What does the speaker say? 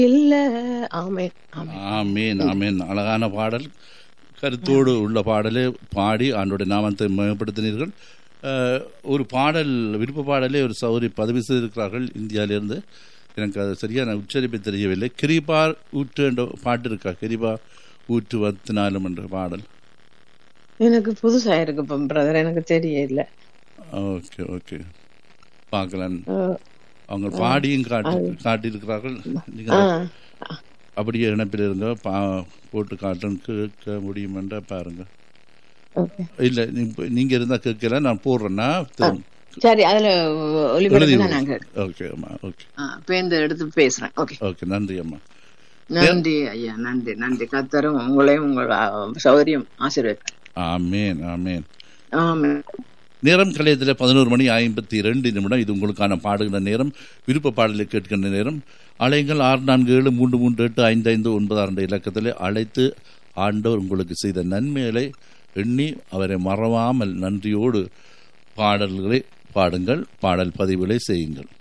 இல்ல ஆமென் ஆமென் ஆமீன் ஆமீன் அழகான பாடல் கருத்தோடு உள்ள பாடலை பாடி ஆண்டோட நாமத்தை மேம்படுத்தினீர்கள் அஹ், ஒரு பாடல் விருப்ப பாடலே ஒரு சௌரி பதவி செய்திருக்கிறார்கள் இந்தியாவிலிருந்து எனக்கு அது சரியான உச்சரிப்பு தெரியவில்லை கிரிபார் ஊற்று என்ற பாட்டு இருக்கா கிரிபா ஊற்று வத்தினாலும் என்ற பாடல் எனக்கு புதுசா இருக்கு இப்ப பிரதர் எனக்கு தெரியல ஓகே ஓகே பார்க்கலாம் அஹ், அவங்க பாடியும் காட்டி காட்டியிருக்கிறார்கள் ஆ, நீங்கள் அப்படியே இணைப்பில் இருங்க பா போட்டு காட்டும் கேட்க முடியுமென்றா பாருங்க okay. இல்லை நீங்கள் இருந்தால் கேட்கல நான் போடுறேன்னா திரும்ப- சரி அதுல எழுதி ஒளிபரப்புனா நாங்க ஓகே அம்மா ஓகே ஆ, பேந்து எடுத்து பேசுறேன் ஓகே ஓகே நன்றி அம்மா நன்றி ஐயா நன்றி நன்றி கத்தரும் உங்களையும் உங்கள் ஆ, சௌகரியம் ஆசீர்வதி ஆமேன் ஆமேன் ஆமென் நேரம் கலையத்தில் பதினோரு மணி ஐம்பத்தி ரெண்டு நிமிடம் இது உங்களுக்கான பாடுகிற நேரம் விருப்ப பாடலை கேட்கின்ற நேரம் அலைகள் ஆறு நான்கு ஏழு மூன்று மூன்று எட்டு ஐந்து ஐந்து ஒன்பது ஆறு இலக்கத்தில் அழைத்து ஆண்டவர் உங்களுக்கு செய்த நன்மைகளை எண்ணி அவரை மறவாமல் நன்றியோடு பாடல்களை பாடுங்கள் பாடல் பதிவுகளை செய்யுங்கள்